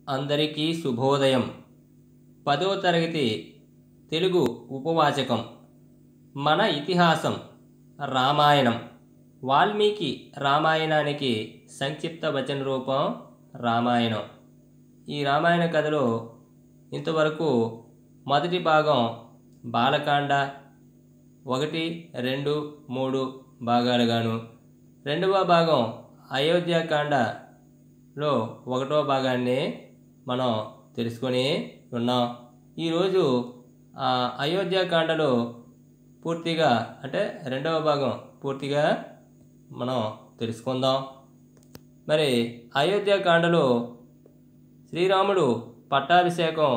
అందరికీ శుభోదయం పదవ తరగతి తెలుగు ఉపవాచకం మన ఇతిహాసం రామాయణం వాల్మీకి రామాయణానికి సంక్షిప్త వచన రూపం రామాయణం ఈ రామాయణ కథలో ఇంతవరకు మొదటి భాగం బాలకాండ ఒకటి రెండు మూడు భాగాలుగాను రెండవ భాగం అయోధ్యాకాండలో ఒకటో భాగాన్ని మనం తెలుసుకొని ఉన్నాం ఈరోజు ఆ అయోధ్యాకాండలో పూర్తిగా అంటే రెండవ భాగం పూర్తిగా మనం తెలుసుకుందాం మరి అయోధ్యాకాండలో శ్రీరాముడు పట్టాభిషేకం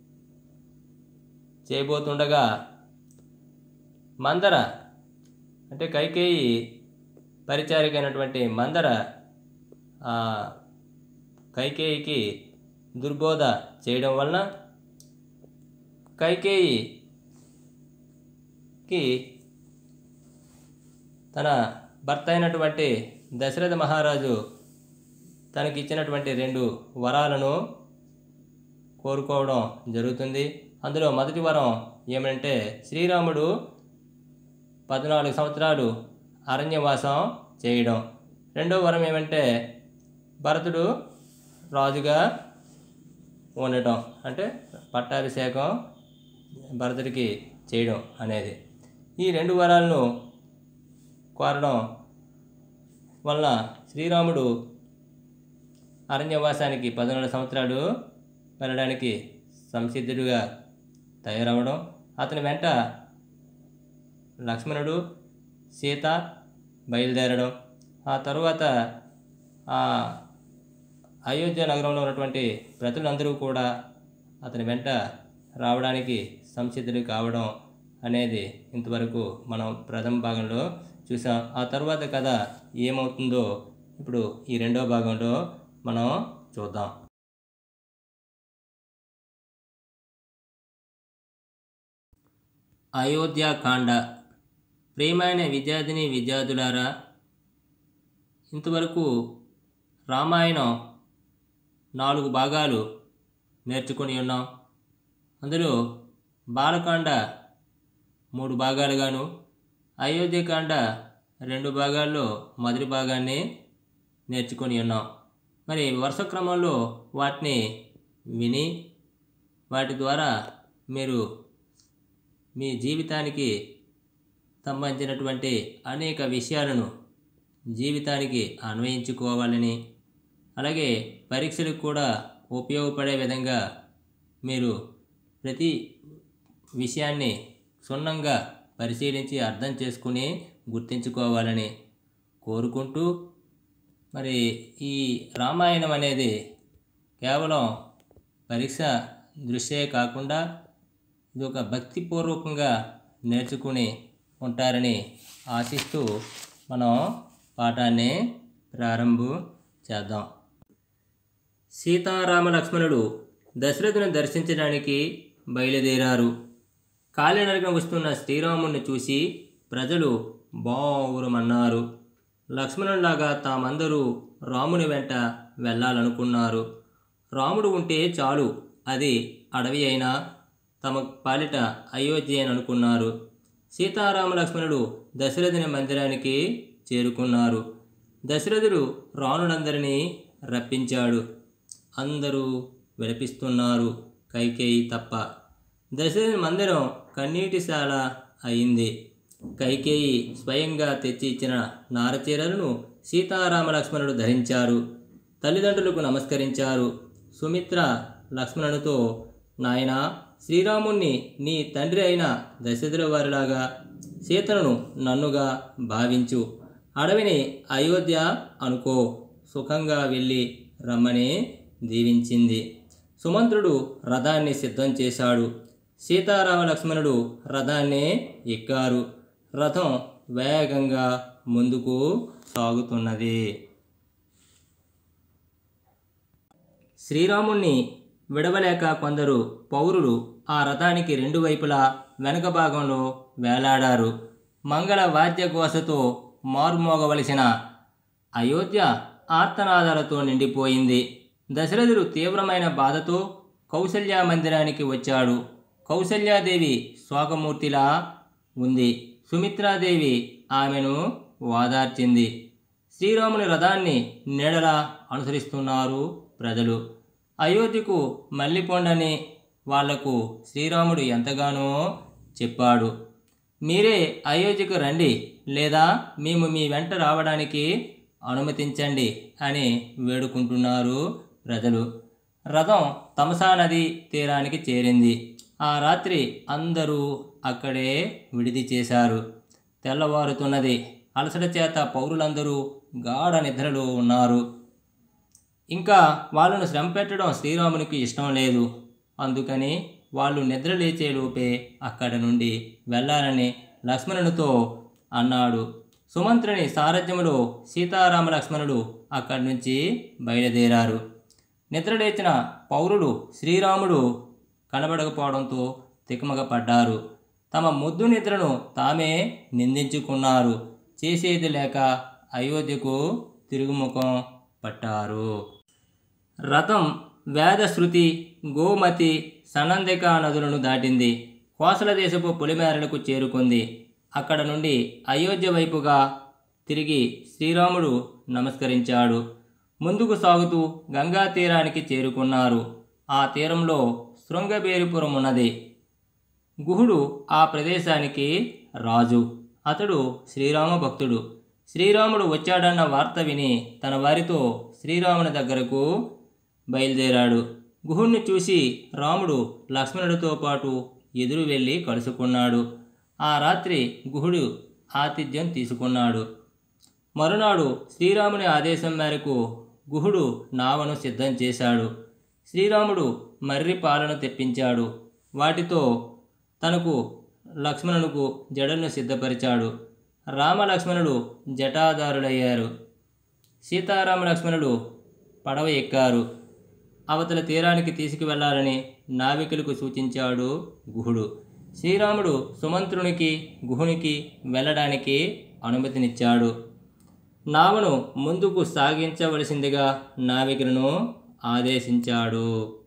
చేయబోతుండగా మందర అంటే కైకేయి పరిచారికైనటువంటి మందర ఆ కైకేయికి దుర్బోధ చేయడం వలన కైకేయికి తన భర్త అయినటువంటి దశరథ మహారాజు తనకి ఇచ్చినటువంటి రెండు వరాలను కోరుకోవడం జరుగుతుంది అందులో మొదటి వరం ఏమంటే శ్రీరాముడు పద్నాలుగు సంవత్సరాలు అరణ్యవాసం చేయడం రెండో వరం ఏమంటే భరతుడు రాజుగా ఉండటం అంటే పట్టాభిషేకం భరతుడికి చేయడం అనేది ఈ రెండు వరాలను కోరడం వలన శ్రీరాముడు అరణ్యవాసానికి పద్నాలుగు సంవత్సరాలు వెళ్ళడానికి సంసిద్ధుడిగా తయారవడం అతని వెంట లక్ష్మణుడు సీత బయలుదేరడం ఆ తరువాత ఆ అయోధ్య నగరంలో ఉన్నటువంటి ప్రజలందరూ కూడా అతని వెంట రావడానికి సంసిద్ధులు కావడం అనేది ఇంతవరకు మనం ప్రథమ భాగంలో చూసాం ఆ తర్వాత కథ ఏమవుతుందో ఇప్పుడు ఈ రెండో భాగంలో మనం చూద్దాం అయోధ్యాకాండ ప్రియమైన విద్యార్థిని విద్యార్థులారా ఇంతవరకు రామాయణం నాలుగు భాగాలు నేర్చుకొని ఉన్నాం అందులో బాలకాండ మూడు భాగాలుగాను అయోధ్యకాండ రెండు భాగాల్లో మొదటి భాగాన్ని నేర్చుకొని ఉన్నాం మరి వరుస క్రమంలో వాటిని విని వాటి ద్వారా మీరు మీ జీవితానికి సంబంధించినటువంటి అనేక విషయాలను జీవితానికి అన్వయించుకోవాలని అలాగే పరీక్షలకు కూడా ఉపయోగపడే విధంగా మీరు ప్రతి విషయాన్ని క్షుణ్ణంగా పరిశీలించి అర్థం చేసుకుని గుర్తించుకోవాలని కోరుకుంటూ మరి ఈ రామాయణం అనేది కేవలం పరీక్ష దృష్ట్యే కాకుండా ఇది ఒక భక్తిపూర్వకంగా నేర్చుకుని ఉంటారని ఆశిస్తూ మనం పాఠాన్ని ప్రారంభం చేద్దాం సీతారామ లక్ష్మణుడు దశరథుని దర్శించడానికి బయలుదేరారు కాలినడకన వస్తున్న శ్రీరాముణ్ణి చూసి ప్రజలు బావురమన్నారు లక్ష్మణులాగా తామందరూ రాముని వెంట వెళ్ళాలనుకున్నారు రాముడు ఉంటే చాలు అది అడవి అయినా తమ పాలిట అయోధ్య అని అనుకున్నారు సీతారామ లక్ష్మణుడు దశరథుని మందిరానికి చేరుకున్నారు దశరథుడు రాణులందరినీ రప్పించాడు అందరూ విలపిస్తున్నారు కైకేయి తప్ప దశరథుని మందిరం కన్నీటిశాల అయింది కైకేయి స్వయంగా తెచ్చి ఇచ్చిన నారచీరలను సీతారామ లక్ష్మణుడు ధరించారు తల్లిదండ్రులకు నమస్కరించారు సుమిత్ర లక్ష్మణునితో నాయనా శ్రీరాముణ్ణి నీ తండ్రి అయిన దశరథుల వారిలాగా సీతను నన్నుగా భావించు అడవిని అయోధ్య అనుకో సుఖంగా వెళ్ళి రమ్మని దీవించింది సుమంత్రుడు రథాన్ని సిద్ధం చేశాడు సీతారామ లక్ష్మణుడు రథాన్ని ఎక్కారు రథం వేగంగా ముందుకు సాగుతున్నది శ్రీరాముణ్ణి విడవలేక కొందరు పౌరులు ఆ రథానికి రెండు వైపులా వెనక భాగంలో వేలాడారు మంగళ వాద్యఘోషతో మారుమోగవలసిన అయోధ్య ఆర్తనాదాలతో నిండిపోయింది దశరథుడు తీవ్రమైన బాధతో కౌసల్య మందిరానికి వచ్చాడు కౌసల్యాదేవి శోకమూర్తిలా ఉంది సుమిత్రాదేవి ఆమెను వాదార్చింది శ్రీరాముని రథాన్ని నీడలా అనుసరిస్తున్నారు ప్రజలు అయోధ్యకు మళ్ళీపోండని వాళ్లకు శ్రీరాముడు ఎంతగానో చెప్పాడు మీరే అయోధ్యకు రండి లేదా మేము మీ వెంట రావడానికి అనుమతించండి అని వేడుకుంటున్నారు ప్రజలు రథం తమసా నది తీరానికి చేరింది ఆ రాత్రి అందరూ అక్కడే విడిది చేశారు తెల్లవారుతున్నది అలసట చేత పౌరులందరూ గాఢ నిద్రలో ఉన్నారు ఇంకా వాళ్ళను శ్రమ పెట్టడం శ్రీరామునికి ఇష్టం లేదు అందుకని వాళ్ళు నిద్ర లేచేలోపే అక్కడి నుండి వెళ్ళాలని లక్ష్మణునితో అన్నాడు సుమంత్రుని సారథ్యములో సీతారామ లక్ష్మణుడు అక్కడి నుంచి బయలుదేరారు నిద్రలేచిన పౌరులు శ్రీరాముడు కనబడకపోవడంతో తికమకపడ్డారు తమ ముద్దు నిద్రను తామే నిందించుకున్నారు చేసేది లేక అయోధ్యకు తిరుగుముఖం పట్టారు రథం వేదశృతి గోమతి సనందిక నదులను దాటింది కోసల దేశపు పొలిమేరలకు చేరుకుంది అక్కడ నుండి అయోధ్య వైపుగా తిరిగి శ్రీరాముడు నమస్కరించాడు ముందుకు సాగుతూ గంగా తీరానికి చేరుకున్నారు ఆ తీరంలో శృంగబేరిపురం ఉన్నది గుహుడు ఆ ప్రదేశానికి రాజు అతడు శ్రీరామ భక్తుడు శ్రీరాముడు వచ్చాడన్న వార్త విని తన వారితో శ్రీరాముని దగ్గరకు బయలుదేరాడు గుహుణ్ణి చూసి రాముడు లక్ష్మణుడితో పాటు ఎదురు వెళ్ళి కలుసుకున్నాడు ఆ రాత్రి గుహుడు ఆతిథ్యం తీసుకున్నాడు మరునాడు శ్రీరాముని ఆదేశం మేరకు గుహుడు నావను సిద్ధం చేశాడు శ్రీరాముడు మర్రి పాలను తెప్పించాడు వాటితో తనకు లక్ష్మణులకు జడలను సిద్ధపరిచాడు రామలక్ష్మణుడు జటాధారులయ్యారు సీతారామ లక్ష్మణుడు పడవ ఎక్కారు అవతల తీరానికి తీసుకువెళ్లాలని నావికులకు సూచించాడు గుహుడు శ్రీరాముడు సుమంత్రునికి గుహునికి వెళ్ళడానికి అనుమతినిచ్చాడు నావను ముందుకు సాగించవలసిందిగా నావికులను ఆదేశించాడు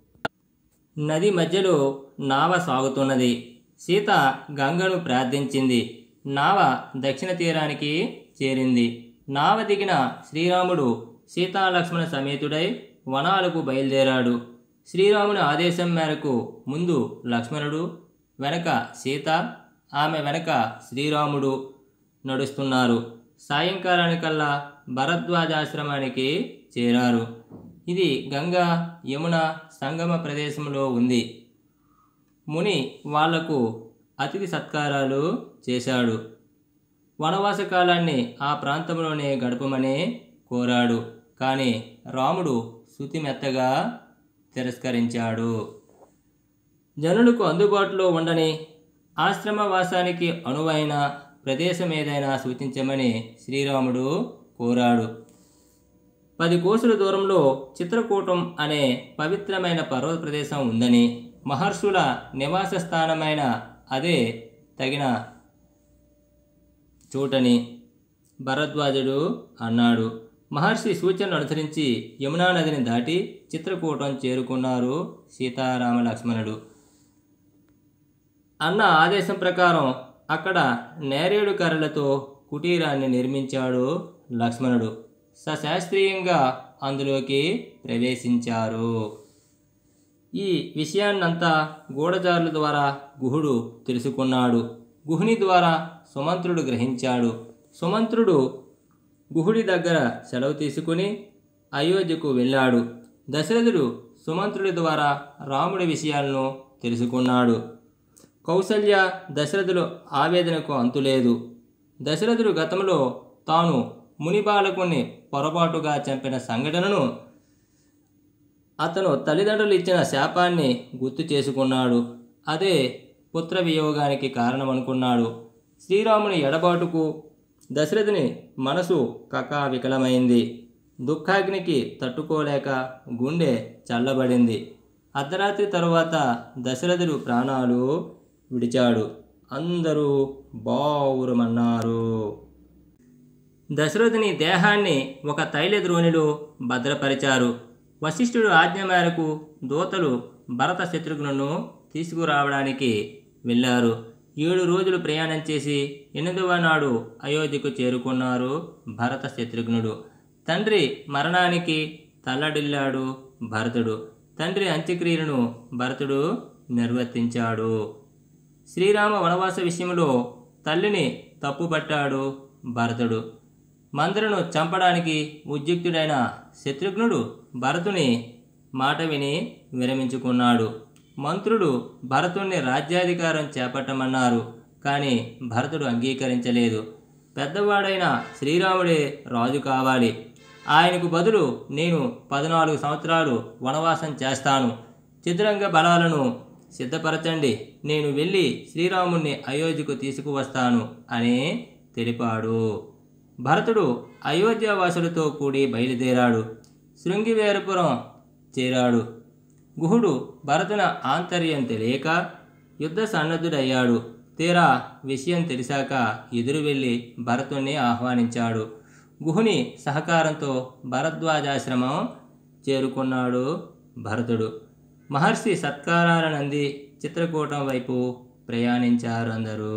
నది మధ్యలో నావ సాగుతున్నది సీత గంగను ప్రార్థించింది నావ దక్షిణ తీరానికి చేరింది నావ దిగిన శ్రీరాముడు సీతాలక్ష్మణ సమేతుడై వనాలకు బయలుదేరాడు శ్రీరాముని ఆదేశం మేరకు ముందు లక్ష్మణుడు వెనక సీత ఆమె వెనక శ్రీరాముడు నడుస్తున్నారు సాయంకాలానికల్లా భరద్వాజాశ్రమానికి చేరారు ఇది గంగా యమున సంగమ ప్రదేశంలో ఉంది ముని వాళ్లకు అతిథి సత్కారాలు చేశాడు వనవాస కాలాన్ని ఆ ప్రాంతంలోనే గడపమని కోరాడు కానీ రాముడు శృతిమెత్తగా తిరస్కరించాడు జనులకు అందుబాటులో ఉండని ఆశ్రమవాసానికి అనువైన ప్రదేశం ఏదైనా సూచించమని శ్రీరాముడు కోరాడు పది కోసుల దూరంలో చిత్రకూటం అనే పవిత్రమైన పర్వత ప్రదేశం ఉందని మహర్షుల నివాస స్థానమైన అదే తగిన చోటని భరద్వాజుడు అన్నాడు మహర్షి సూచనలు అనుసరించి యమునా నదిని దాటి చిత్రకూటం చేరుకున్నారు సీతారామ లక్ష్మణుడు అన్న ఆదేశం ప్రకారం అక్కడ నేరేడు కర్రలతో కుటీరాన్ని నిర్మించాడు లక్ష్మణుడు సశాస్త్రీయంగా అందులోకి ప్రవేశించారు ఈ విషయాన్నంతా గూఢచారుల ద్వారా గుహుడు తెలుసుకున్నాడు గుహుని ద్వారా సుమంత్రుడు గ్రహించాడు సుమంత్రుడు గుహుడి దగ్గర సెలవు తీసుకుని అయోధ్యకు వెళ్ళాడు దశరథుడు సుమంత్రుడి ద్వారా రాముడి విషయాలను తెలుసుకున్నాడు కౌసల్య దశరథుడు ఆవేదనకు అంతులేదు దశరథుడు గతంలో తాను ముని బాలకుని పొరపాటుగా చంపిన సంఘటనను అతను తల్లిదండ్రులు ఇచ్చిన శాపాన్ని గుర్తు చేసుకున్నాడు అదే పుత్ర వియోగానికి కారణమనుకున్నాడు శ్రీరాముని ఎడబాటుకు దశరథుని మనసు కకావికలమైంది దుఃఖాగ్నికి తట్టుకోలేక గుండె చల్లబడింది అర్ధరాత్రి తరువాత దశరథుడు ప్రాణాలు విడిచాడు అందరూ బావురమన్నారు దశరథుని దేహాన్ని ఒక తైల ద్రోణిలో భద్రపరిచారు వశిష్ఠుడు ఆజ్ఞ మేరకు దూతలు భరత శత్రుఘ్నును తీసుకురావడానికి వెళ్ళారు ఏడు రోజులు ప్రయాణం చేసి ఎనిమిదవ నాడు అయోధ్యకు చేరుకున్నారు భరత శత్రుఘ్నుడు తండ్రి మరణానికి తల్లడిల్లాడు భరతుడు తండ్రి అంత్యక్రియలను భరతుడు నిర్వర్తించాడు శ్రీరామ వనవాస విషయంలో తల్లిని తప్పుపట్టాడు భరతుడు మందరను చంపడానికి ఉద్యుక్తుడైన శత్రుఘ్నుడు భరతుని మాట విని విరమించుకున్నాడు మంత్రుడు భరతుణ్ణి రాజ్యాధికారం చేపట్టమన్నారు కానీ భరతుడు అంగీకరించలేదు పెద్దవాడైన శ్రీరాముడే రాజు కావాలి ఆయనకు బదులు నేను పద్నాలుగు సంవత్సరాలు వనవాసం చేస్తాను చతురంగ బలాలను సిద్ధపరచండి నేను వెళ్ళి శ్రీరాముణ్ణి అయోధ్యకు తీసుకువస్తాను అని తెలిపాడు భరతుడు అయోధ్యవాసులతో కూడి బయలుదేరాడు శృంగివేరపురం చేరాడు గుహుడు భరతున ఆంతర్యం తెలియక యుద్ధ సన్నద్ధుడయ్యాడు తీరా విషయం తెలిసాక ఎదురు వెళ్ళి భరతుణ్ణి ఆహ్వానించాడు గుహుని సహకారంతో భరద్వాజాశ్రమం చేరుకున్నాడు భరతుడు మహర్షి సత్కారాలనంది చిత్రకూటం వైపు ప్రయాణించారు అందరూ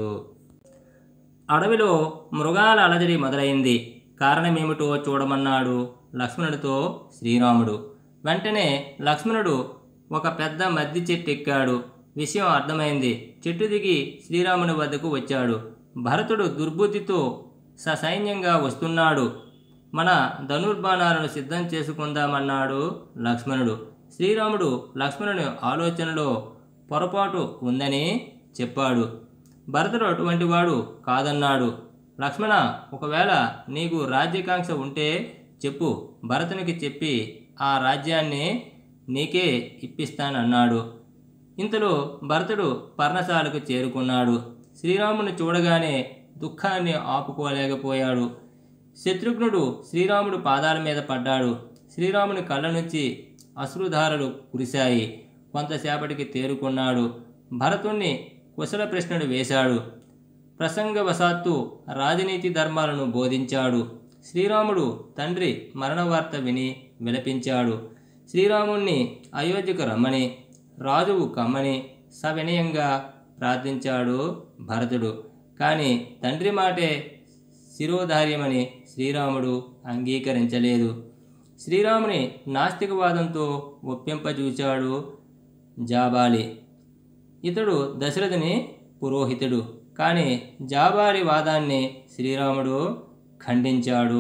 అడవిలో మృగాల అలజడి మొదలైంది కారణమేమిటో చూడమన్నాడు లక్ష్మణుడితో శ్రీరాముడు వెంటనే లక్ష్మణుడు ఒక పెద్ద మద్ది చెట్టు ఎక్కాడు విషయం అర్థమైంది చెట్టు దిగి శ్రీరాముని వద్దకు వచ్చాడు భరతుడు దుర్బుద్ధితో ససైన్యంగా వస్తున్నాడు మన ధనుర్బాణాలను సిద్ధం చేసుకుందామన్నాడు లక్ష్మణుడు శ్రీరాముడు లక్ష్మణుని ఆలోచనలో పొరపాటు ఉందని చెప్పాడు భరతుడు అటువంటి వాడు కాదన్నాడు లక్ష్మణ ఒకవేళ నీకు రాజ్యకాంక్ష ఉంటే చెప్పు భరతునికి చెప్పి ఆ రాజ్యాన్ని నీకే ఇప్పిస్తానన్నాడు ఇంతలో భరతుడు పర్ణశాలకు చేరుకున్నాడు శ్రీరాముని చూడగానే దుఃఖాన్ని ఆపుకోలేకపోయాడు శత్రుఘ్నుడు శ్రీరాముడు పాదాల మీద పడ్డాడు శ్రీరాముని కళ్ళ నుంచి అశ్రుధారలు కురిశాయి కొంతసేపటికి తేరుకున్నాడు భరతుణ్ణి కుశల ప్రశ్నలు వేశాడు ప్రసంగవశాత్తు రాజనీతి ధర్మాలను బోధించాడు శ్రీరాముడు తండ్రి మరణ వార్త విని విలపించాడు శ్రీరాముణ్ణి అయోధ్యకు రమ్మని రాజువు కమ్మని సవినయంగా ప్రార్థించాడు భరతుడు కానీ తండ్రి మాటే శిరోధార్యమని శ్రీరాముడు అంగీకరించలేదు శ్రీరాముని నాస్తికవాదంతో ఒప్పింపజూచాడు జాబాలి ఇతడు దశరథుని పురోహితుడు కానీ జాబాలి వాదాన్ని శ్రీరాముడు ఖండించాడు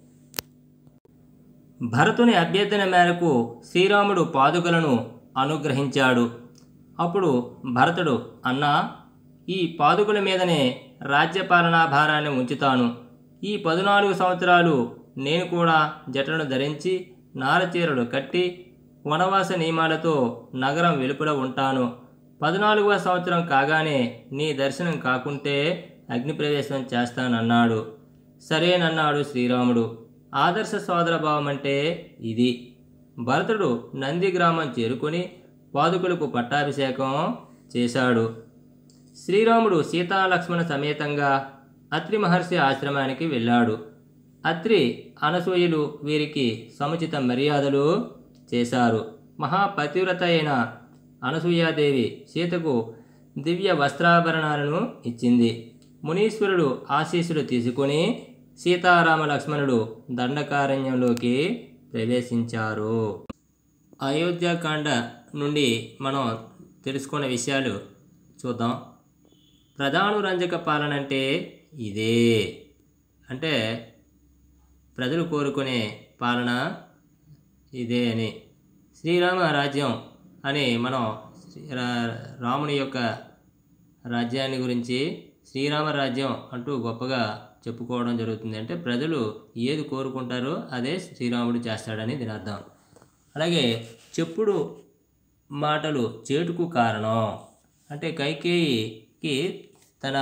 భరతుని అభ్యర్థన మేరకు శ్రీరాముడు పాదుకలను అనుగ్రహించాడు అప్పుడు భరతుడు అన్నా ఈ పాదుకుల మీదనే రాజ్యపాలనా భారాన్ని ఉంచుతాను ఈ పద్నాలుగు సంవత్సరాలు నేను కూడా జటను ధరించి నారచీరలు కట్టి వనవాస నియమాలతో నగరం వెలుపల ఉంటాను పద్నాలుగవ సంవత్సరం కాగానే నీ దర్శనం కాకుంటే అగ్నిప్రవేశం చేస్తానన్నాడు సరేనన్నాడు శ్రీరాముడు ఆదర్శ సోదర భావం అంటే ఇది భరతుడు నంది గ్రామం చేరుకొని పాదుకులకు పట్టాభిషేకం చేశాడు శ్రీరాముడు సీతాలక్ష్మణ సమేతంగా అత్రి మహర్షి ఆశ్రమానికి వెళ్ళాడు అత్రి అనసూయులు వీరికి సముచిత మర్యాదలు చేశారు మహాపతివ్రత అయిన అనసూయాదేవి సీతకు దివ్య వస్త్రాభరణాలను ఇచ్చింది మునీశ్వరుడు ఆశీస్సులు తీసుకొని సీతారామ లక్ష్మణుడు దండకారణ్యంలోకి ప్రవేశించారు అయోధ్యకాండ నుండి మనం తెలుసుకున్న విషయాలు చూద్దాం ప్రధానురంజక పాలన అంటే ఇదే అంటే ప్రజలు కోరుకునే పాలన ఇదే అని శ్రీరామ రాజ్యం అని మనం శ్రీ- రా- రాముని యొక్క రాజ్యాన్ని గురించి శ్రీరామ రాజ్యం అంటూ గొప్పగా చెప్పుకోవడం జరుగుతుంది అంటే ప్రజలు ఏది కోరుకుంటారో అదే శ్రీరాముడు చేస్తాడని దీని అర్థం అలాగే చెప్పుడు మాటలు చేటుకు కారణం అంటే కైకేయికి తన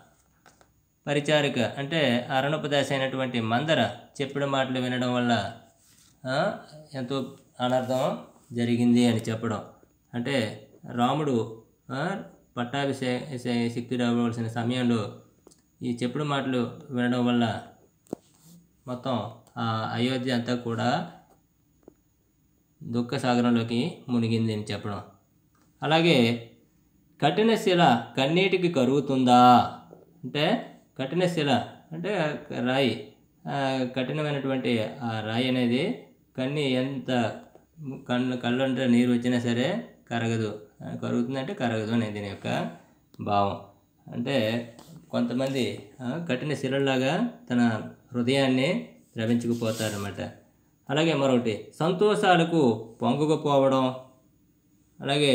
పరిచారిక అంటే అరణోపదాసి అయినటువంటి మందర చెప్పిన మాటలు వినడం వల్ల ఆ, ఎంతో అనర్థం జరిగింది అని చెప్పడం అంటే రాముడు ఆ, పట్టాభిషే శక్తి అవ్వవలసిన సమయంలో ఈ చెప్పుడు మాటలు వినడం వల్ల మొత్తం ఆ అయోధ్య అంతా కూడా దుఃఖ సాగరంలోకి మునిగింది అని చెప్పడం అలాగే కఠిన శిల కన్నీటికి కరుగుతుందా అంటే కఠిన శిల అంటే రాయి ఆ, కఠినమైనటువంటి ఆ రాయి అనేది కన్ని ఎంత కళ్ళు కళ్ళు అంటే నీరు వచ్చినా సరే కరగదు ఆ, కరుగుతుందంటే కరగదు అనేది దీని యొక్క భావం అంటే కొంతమంది ఆ, కఠిన శిలలాగా తన హృదయాన్ని ద్రవించుకుపోతారన్నమాట అలాగే మరొకటి సంతోషాలకు పొంగుకుపోవడం అలాగే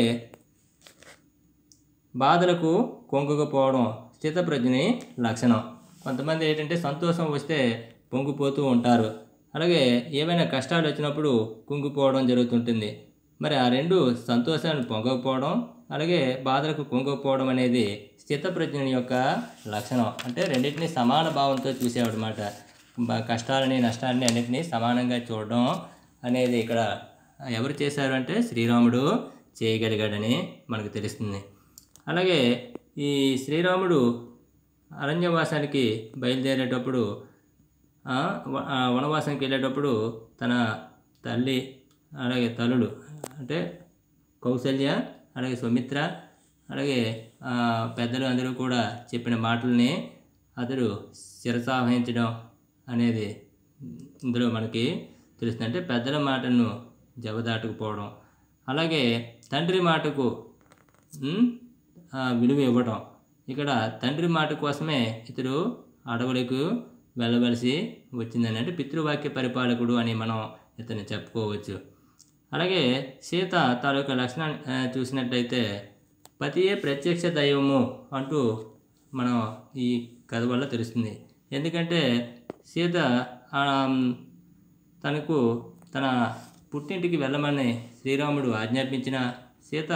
బాధలకు కొంగుకుపోవడం స్థితప్రజ్ఞని లక్షణం కొంతమంది ఏంటంటే సంతోషం వస్తే పొంగిపోతూ ఉంటారు అలాగే ఏమైనా కష్టాలు వచ్చినప్పుడు కుంగిపోవడం జరుగుతుంటుంది మరి ఆ రెండు సంతోషాన్ని పొంగకపోవడం అలాగే బాధలకు కుంగకపోవడం అనేది స్థితప్రజ్ఞని యొక్క లక్షణం అంటే రెండింటిని సమాన భావంతో చూసేవాడనమాట కష్టాలని నష్టాలని అన్నింటినీ సమానంగా చూడడం అనేది ఇక్కడ ఎవరు చేశారు అంటే శ్రీరాముడు చేయగలిగాడని మనకు తెలుస్తుంది అలాగే ఈ శ్రీరాముడు అరణ్యవాసానికి బయలుదేరేటప్పుడు ఆ, వ- ఆ వనవాసానికి వెళ్ళేటప్పుడు తన తల్లి అలాగే తల్లుడు అంటే కౌసల్య అలాగే సుమిత్ర అలాగే ఆ, పెద్దలు అందరూ కూడా చెప్పిన మాటల్ని అతడు శిరసావహించడం అనేది ఇందులో మనకి తెలుస్తుంది అంటే పెద్దల మాటను జవదాటుకుపోవడం అలాగే తండ్రి మాటకు ఉమ్, ఆ, విలువ ఇవ్వడం ఇక్కడ తండ్రి మాట కోసమే ఇతడు అడవులకు వెళ్ళవలసి వచ్చిందని అంటే పితృవాక్య పరిపాలకుడు అని మనం ఇతన్ని చెప్పుకోవచ్చు అలాగే సీత తాలూకా లక్షణాన్ని ఆ, చూసినట్టయితే పతియే ప్రత్యక్ష దైవము అంటూ మనం ఈ కథ వల్ల తెలుస్తుంది ఎందుకంటే సీత ఆ, తనకు తన పుట్టింటికి వెళ్ళమని శ్రీరాముడు ఆజ్ఞాపించిన సీత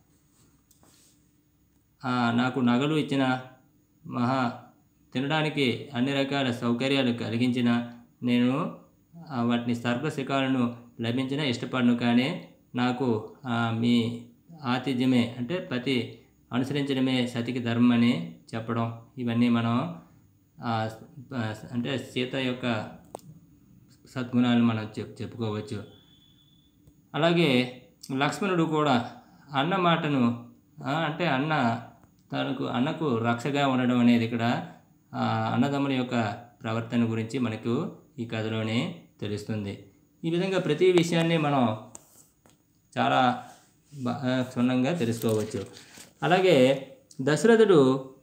ఆ, నాకు నగలు ఇచ్చిన మహా తినడానికి అన్ని రకాల సౌకర్యాలు కలిగించిన నేను ఆ, వాటిని సర్వశిఖాలను లభించిన ఇష్టపడను కానీ నాకు ఆ, మీ ఆతిథ్యమే అంటే పతి అనుసరించడమే సతికి ధర్మం అని చెప్పడం ఇవన్నీ మనం ఆ, ఆ, అంటే సీత యొక్క సద్గుణాలు మనం చెప్ చెప్పుకోవచ్చు అలాగే లక్ష్మణుడు కూడా అన్న మాటను ఆ, అంటే అన్న తనకు అన్నకు రక్షగా ఉండడం అనేది ఇక్కడ ఆ, అన్నదమ్ముల యొక్క ప్రవర్తన గురించి మనకు ఈ కథలోనే తెలుస్తుంది ఈ విధంగా ప్రతి విషయాన్ని మనం చాలా బా- ఆ, క్షుణ్ణంగా తెలుసుకోవచ్చు అలాగే దశరథుడు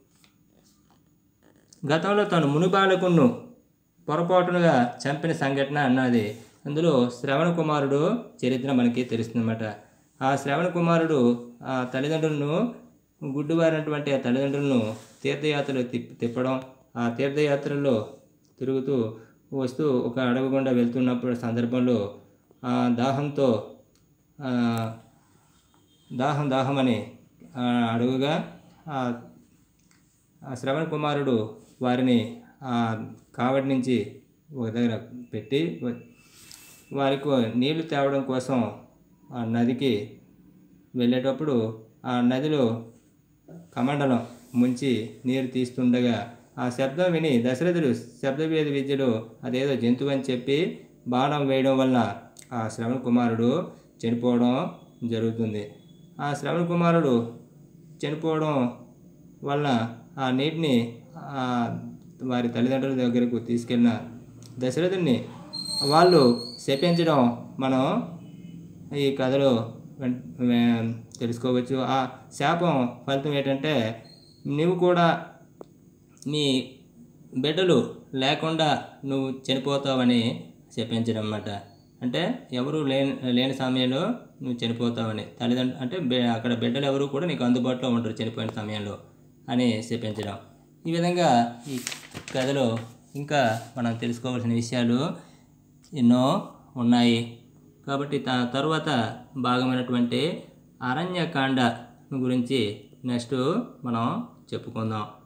గతంలో తను మునిబాలకును పొరపాటునుగా చంపిన సంఘటన అన్నది అందులో శ్రవణ కుమారుడు చరిత్ర మనకి తెలుస్తుందన్నమాట ఆ శ్రవణ కుమారుడు ఆ తల్లిదండ్రులను గుడ్డివారైనటువంటి ఆ తల్లిదండ్రులను తీర్థయాత్రలు తిప్ తిప్పడం ఆ తీర్థయాత్రల్లో తిరుగుతూ వస్తూ ఒక అడవి గుండా వెళ్తున్నప్పుడు సందర్భంలో ఆ దాహంతో ఆ, దాహం దాహం అని ఆ, అడుగుగా ఆ ఆ శ్రవణ కుమారుడు వారిని ఆ కావడి నుంచి ఒక దగ్గర పెట్టి వ- వారికి నీళ్లు తేవడం కోసం ఆ నదికి వెళ్ళేటప్పుడు ఆ నదిలో కమండలం ముంచి నీరు తీస్తుండగా ఆ శబ్దం విని దశరథుడు శబ్దవేద విద్యలో అదేదో జంతువు అని చెప్పి బాణం వేయడం వల్ల ఆ శ్రవణ కుమారుడు చనిపోవడం జరుగుతుంది ఆ శ్రవణ కుమారుడు చనిపోవడం వల్ల ఆ నీటిని ఆ వారి తల్లిదండ్రుల దగ్గరకు తీసుకెళ్ళిన దశరథుని వాళ్ళు శపించడం మనం ఈ కథలో వెన్- వే- తెలుసుకోవచ్చు ఆ శాపం ఫలితం ఏంటంటే నువ్వు కూడా నీ బిడ్డలు లేకుండా నువ్వు చనిపోతావని చెప్పించడం అన్నమాట అంటే ఎవరు లేని లేని సమయంలో నువ్వు చనిపోతావని తల్లిదండ్రులు అంటే బి- అక్కడ బిడ్డలు ఎవరు కూడా నీకు అందుబాటులో ఉంటారు చనిపోయిన సమయంలో అని చెప్పించడం ఈ విధంగా ఈ కథలో ఇంకా మనం తెలుసుకోవాల్సిన విషయాలు ఎన్నో ఉన్నాయి కాబట్టి త తరువాత భాగమైనటువంటి అరణ్యకాండ గురించి నెక్స్ట్ మనం చెప్పుకుందాం